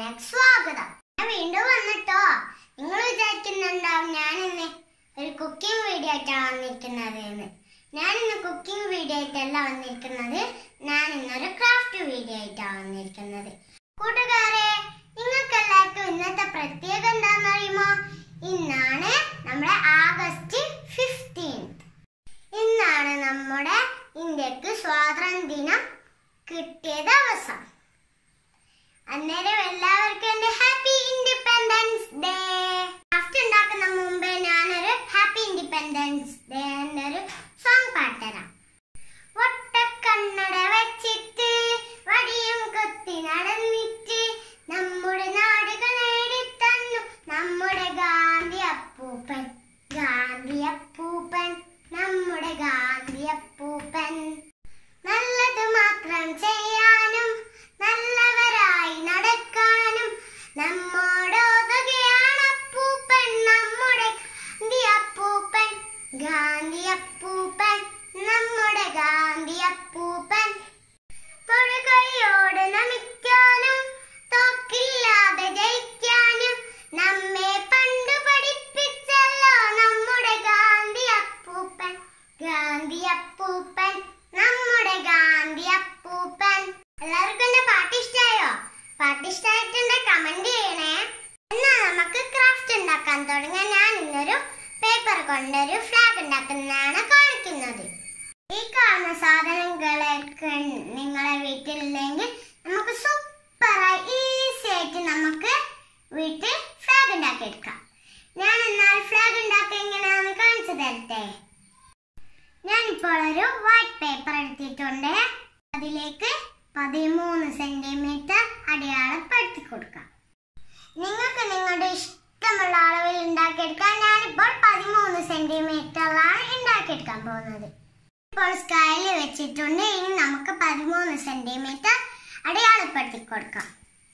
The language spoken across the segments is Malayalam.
ചാനലിലേക്ക് സ്വാഗതം ഞാൻ വീണ്ടും വന്നിട്ടോ നിങ്ങൾ വിചാരിക്കുന്നുണ്ടാവും ഞാൻ ഇന്ന് ഒരു കുക്കിംഗ് വീഡിയോ ആയിട്ടാണ് വന്നിരിക്കുന്നത് എന്ന് ഞാൻ ഇന്ന് കുക്കിംഗ് വീഡിയോ ആയിട്ടല്ല വന്നിരിക്കുന്നത് ഞാൻ ഇന്നൊരു ക്രാഫ്റ്റ് വീഡിയോ ആയിട്ടാണ് വന്നിരിക്കുന്നത് കൂട്ടുകാരെ നിങ്ങൾക്ക് എല്ലാവർക്കും ഇന്നത്തെ പ്രത്യേകത എന്താണെന്ന് അറിയുമോ ഇന്നാണ് നമ്മുടെ ആഗസ്റ്റ് ഫിഫ്റ്റീൻത്ത് ഇന്നാണ് നമ്മുടെ ഇന്ത്യക്ക് സ്വാതന്ത്ര്യ ദിനം കിട്ടിയ ദിവസം അന്നേരം എല്ലാവർക്കും എന്റെ ഹാപ്പി ഇൻഡിപെൻഡൻസ് ഡേ ക്രാഫ്റ്റ് ഉണ്ടാക്കുന്ന മുമ്പേ ഞാനൊരു ഹാപ്പി ഇൻഡിപെൻഡൻസ് ഡേ എന്നൊരു സോങ് പാട്ടുതരാം ഒട്ടക്കണ്ണട വെച്ചിട്ട് വടിയും കൊത്തി നടന്നിട്ട് നമ്മുടെ നാടുകൾ നേടിത്തന്നു നമ്മുടെ ഗാന്ധി അപ്പൂപ്പൻ ഗാന്ധി അപ്പൂപ്പൻ നമ്മുടെ ഗാന്ധി അപ്പൂപ്പൻ നല്ലത് മാത്രം ചെയ്യാനും നല്ലവരായി നടക്കാനും നമ്മോടോതുകയാണ് അപ്പൂപ്പൻ നമ്മുടെ ഗാന്ധി അപ്പൂപ്പൻ ഗാന്ധി അപ്പൂപ്പൻ നമ്മുടെ ഗാന്ധി അപ്പൂപ്പൻ തൊഴുകയോട് നമിക്കാനും തോക്കില്ലാതെ ജയിക്കാനും നമ്മെ പണ്ട് പഠിപ്പിച്ചല്ലോ നമ്മുടെ ഗാന്ധി അപ്പൂപ്പൻ ഗാന്ധി അപ്പൂപ്പൻ നമ്മുടെ ഗാന്ധി അപ്പൂപ്പൻ എല്ലാവർക്കും എന്റെ പാട്ട് ഇഷ്ടായോ പാട്ട് ഇഷ്ടായിട്ടുണ്ടെ കമന്റ് ചെയ്യണേ എന്നാ നമുക്ക് ക്രാഫ്റ്റ് ഉണ്ടാക്കാൻ തുടങ്ങാൻ ഞാൻ ഇന്നൊരു പേപ്പർ കൊണ്ടൊരു ഫ്ലാഗ് ഉണ്ടാക്കുന്നതാണ് കാണിക്കുന്നത് ഈ കാണുന്ന സാധനങ്ങളൊക്കെ നിങ്ങളെ വീട്ടിലില്ലെങ്കിൽ നമുക്ക് സൂപ്പറായി ഈസി ആയിട്ട് നമുക്ക് വീട്ടിൽ ഫ്ലാഗ് ഉണ്ടാക്കിയെടുക്കാം ഞാൻ എന്നാൽ ഫ്ലാഗ് ഉണ്ടാക്കി എങ്ങനെയാണെന്ന് കാണിച്ചു തരട്ടെ ഞാനിപ്പോൾ ഒരു വൈറ്റ് പേപ്പർ എടുത്തിട്ടുണ്ട് അതിലേക്ക് പതിമൂന്ന് സെന്റിമീറ്റർ അടയാളപ്പെടുത്തി കൊടുക്കാം നിങ്ങൾക്ക് നിങ്ങളുടെ ഇഷ്ടമുള്ള അളവിൽ ഉണ്ടാക്കിയെടുക്കാൻ ഞാനിപ്പോൾ പതിമൂന്ന് സെന്റിമീറ്ററിലാണ് ഉണ്ടാക്കിയെടുക്കാൻ പോകുന്നത് ഇപ്പോൾ സ്കൈൽ വെച്ചിട്ടുണ്ട് ഇനി നമുക്ക് പതിമൂന്ന് സെന്റിമീറ്റർ അടയാളപ്പെടുത്തി കൊടുക്കാം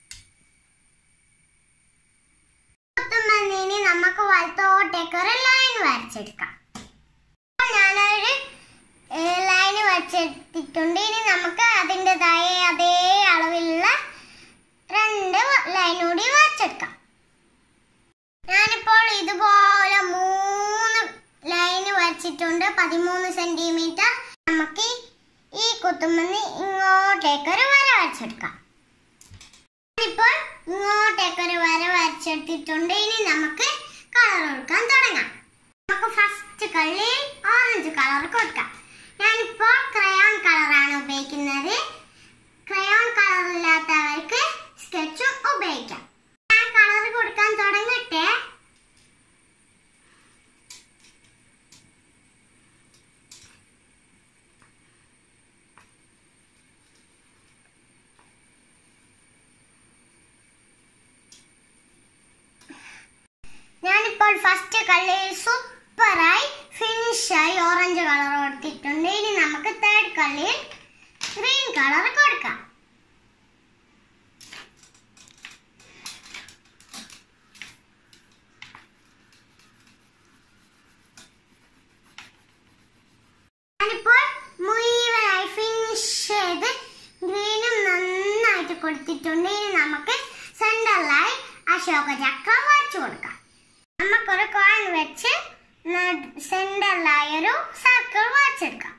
ഇനി നമുക്ക് വലത്തോട്ടേക്ക് ഒരു ലൈൻ വരച്ചെടുക്കാം അപ്പോൾ ഞാനൊരു ലൈൻ വരച്ചെടുത്തിട്ടുണ്ട് ഇനി നമുക്ക് അതിൻ്റെതായ അതേ അളവിലുള്ള രണ്ട് ലൈൻ കൂടി വരച്ചെടുക്കാം ഞാനിപ്പോൾ ഇതുപോലെ മൂന്ന് ലൈൻ വരച്ചിട്ടുണ്ട് പതിമൂന്ന് സെന്റിമീറ്റർ നമുക്ക് ഈ കുത്തുമ്പന്ന് ഇങ്ങോട്ടേക്ക് ഒരു വര വരച്ചെടുക്കാം ഇപ്പോൾ ഇങ്ങോട്ടേക്ക് ഒരു വര വരച്ചെടുത്തിട്ടുണ്ട് ഇനി നമുക്ക് കളർ കൊടുക്കാൻ തുടങ്ങാം നമുക്ക് ഫസ്റ്റ് കളറിൽ ഓറഞ്ച് കളർ കൊടുക്കാം ഞാനിപ്പോൾ ക്രയോൺ കളറാണ് ഉപയോഗിക്കുന്നത് ക്രയോൺ കളർ ഇല്ലാത്തവർക്ക് സ്കെച്ചും ഉപയോഗിക്കാം ഞാൻ കളർ കൊടുക്കാൻ തുടങ്ങട്ടെ ഞാനിപ്പോൾ ഫസ്റ്റ് കളറിൽ സൂപ്പറായി ഫിനിഷായി ഓറഞ്ച് കളർ കൊടുത്തിട്ടുണ്ട് ഇനി നമുക്ക് തേർഡ് കളറിൽ ഗ്രീൻ കളർ കൊടുക്കാം ഞാനിപ്പോൾ മുഴുവനായി ഫിനിഷ് ചെയ്ത് ഗ്രീനും നന്നായിട്ട് കൊടുത്തിട്ടുണ്ട് ഇനി നമുക്ക് സെന്ററിലായി അശോക ചക്രം വരച്ചു കൊടുക്കാം നമുക്കൊരു കോയിൻ വെച്ച് സെന്ററിലായി ഒരു സർക്കിൾ വരച്ചെടുക്കാം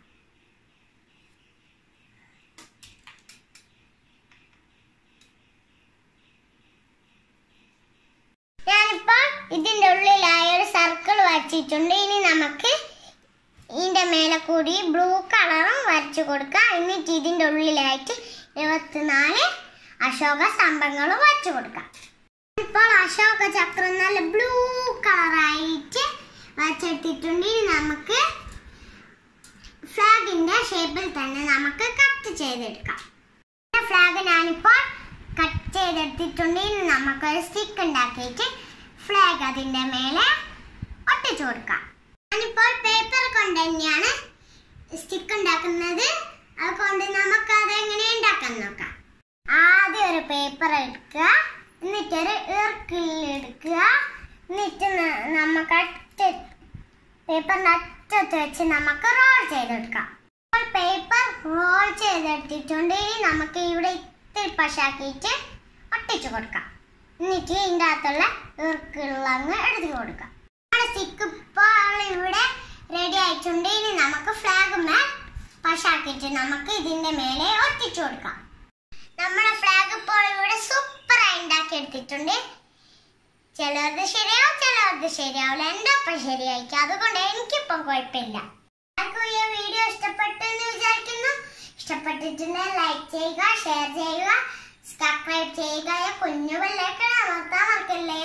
ഞാനിപ്പോൾ ഇതിന്റെ ഉള്ളിലായി ഒരു സർക്കിൾ വരച്ചിട്ടുണ്ട് ഇനി നമുക്ക് ഇതിന്റെ മേലെ കൂടി ബ്ലൂ കളറും വരച്ചു കൊടുക്കാം എന്നിട്ട് ഇതിന്റെ ഉള്ളിലായിട്ട് ഇരുപത്തിനാല് അശോക സ്തംഭങ്ങളും വരച്ചു കൊടുക്കാം ഇപ്പോൾ അശോക ചക്രം നല്ല ബ്ലൂ കളറായിട്ട് വരച്ചെടുത്തിട്ടുണ്ട് ഇനി നമുക്ക് ഫ്ലാഗിന്റെ ഷേപ്പിൽ തന്നെ നമുക്ക് കട്ട് ചെയ്തെടുക്കാം ഫ്ലാഗ് ഞാനിപ്പോൾ കട്ട് ചെയ്തെടുത്തിട്ടുണ്ട് ഇനി നമുക്കൊരു സ്റ്റിക്ക് ഉണ്ടാക്കിയിട്ട് ഫ്ലാഗ് അതിന്റെ മേലെ ഒട്ടിച്ചു കൊടുക്കാം ഞാനിപ്പോൾ പേപ്പർ കൊണ്ട് തന്നെയാണ് സ്റ്റിക്ക് ഉണ്ടാക്കുന്നത് അതുകൊണ്ട് നമുക്ക് അത് എങ്ങനെ ഉണ്ടാക്കാൻ നോക്കാം ആദ്യം ഒരു പേപ്പർ എടുക്കുക എന്നിട്ട് ഒരു ഇർക്കിൽ എടുക്കുക എന്നിട്ട് ന- നമുക്ക് അറ്റ പേപ്പറിന്റെ അറ്റത്ത് വെച്ച് നമുക്ക് റോൾ ചെയ്തെടുക്കാം അപ്പോൾ പേപ്പർ റോൾ ചെയ്തെടുത്തിട്ടുണ്ട് ഇനി നമുക്ക് ഇവിടെ ഇത്തിരി പശാക്കിയിട്ട് ഒട്ടിച്ചു കൊടുക്കാം എന്നിട്ട് ഇതിൻ്റെ അകത്തുള്ള ഇറുക്കുള്ളങ്ങ് എടുത്തു കൊടുക്കാം നമ്മുടെ സ്റ്റിക്ക് ഇപ്പോൾ ഇവിടെ റെഡി ആയിട്ടുണ്ട് ഇനി നമുക്ക് ഫ്ലാഗ് മേൽ പശാക്കിയിട്ട് നമുക്ക് ഇതിന്റെ മേലെ ഒട്ടിച്ചു കൊടുക്കാം നമ്മുടെ ഫ്ലാഗ് ഇപ്പോൾ ഇവിടെ സൂപ്പറായി ഉണ്ടാക്കി എടുത്തിട്ടുണ്ട് ചിലത് ശരിയാവും ചിലത് ശരിയാവില്ല എൻ്റെ ഒപ്പം ശരിയായിരിക്കും അതുകൊണ്ട് എനിക്കിപ്പം കുഴപ്പമില്ല എല്ലാവർക്കും ഈ വീഡിയോ ഇഷ്ടപ്പെട്ടു എന്ന് വിചാരിക്കുന്നു ഇഷ്ടപ്പെട്ടിട്ടുണ്ടെങ്കിൽ ലൈക്ക് ചെയ്യുക ഷെയർ ചെയ്യുക സബ്സ്ക്രൈബ് ചെയ്യുക ഈ കുഞ്ഞു ബെല്ലൈക്കൺ അമർത്താൻ മറക്കല്ലേ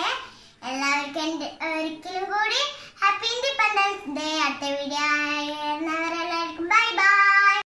എല്ലാവർക്കും എൻ്റെ ഒരിക്കലും കൂടി ഹാപ്പി ഇൻഡിപെൻഡൻസ് ഡേ അടുത്ത വീഡിയോ